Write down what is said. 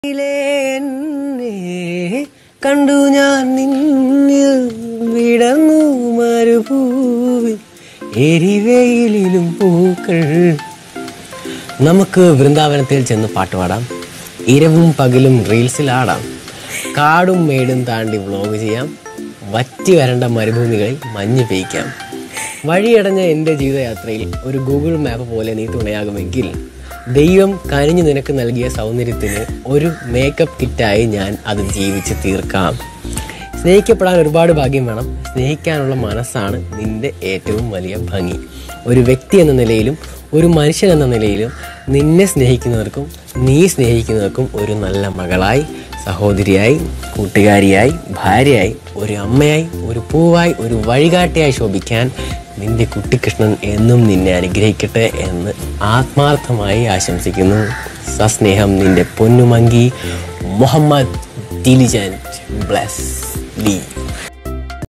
എന്നെ കണ്ടു ഞാൻ നിന്നിൽ വിടർന്നു മരുഭൂവിൽ എരിവെയിലും പൂക്കൾ നമുക്ക് വൃന്ദാവനത്തിൽ ചെന്ന് പാട്ടുപാടാം ഇരവും പകലും റീൽസിൽ ആടാം കാടും മേടും താണ്ടി വ്ലോഗ് ചെയ്യാം വറ്റി വരണ്ട മരുഭൂമികളിൽ മഞ്ഞ് പെയ്ക്കാം വഴിയടഞ്ഞ എൻ്റെ ജീവിതയാത്രയിൽ ഒരു ഗൂഗിൾ മാപ്പ് പോലെ നീ തുണയാകുമെങ്കിൽ ദൈവം കനിഞ്ഞു നിനക്ക് നൽകിയ സൗന്ദര്യത്തിന് ഒരു മേക്കപ്പ് കിറ്റായി ഞാൻ അത് ജീവിച്ച് തീർക്കാം സ്നേഹിക്കപ്പെടാൻ ഒരുപാട് ഭാഗ്യം വേണം സ്നേഹിക്കാനുള്ള മനസ്സാണ് നിന്റെ ഏറ്റവും വലിയ ഭംഗി ഒരു വ്യക്തി എന്ന നിലയിലും ഒരു മനുഷ്യൻ എന്ന നിലയിലും നിന്നെ സ്നേഹിക്കുന്നവർക്കും നീ സ്നേഹിക്കുന്നവർക്കും ഒരു നല്ല മകളായി സഹോദരിയായി കൂട്ടുകാരിയായി ഭാര്യയായി ഒരു അമ്മയായി ഒരു പൂവായി ഒരു വഴികാട്ടിയായി ശോഭിക്കാൻ നിന്റെ കുട്ടിക്കൃഷ്ണൻ എന്നും നിന്നെ അനുഗ്രഹിക്കട്ടെ എന്ന് ആത്മാർത്ഥമായി ആശംസിക്കുന്നു സസ്നേഹം നിന്റെ പൊന്നുമങ്കി മുഹമ്മദ് ദിലിജൻ ബ്ലസ് ലീ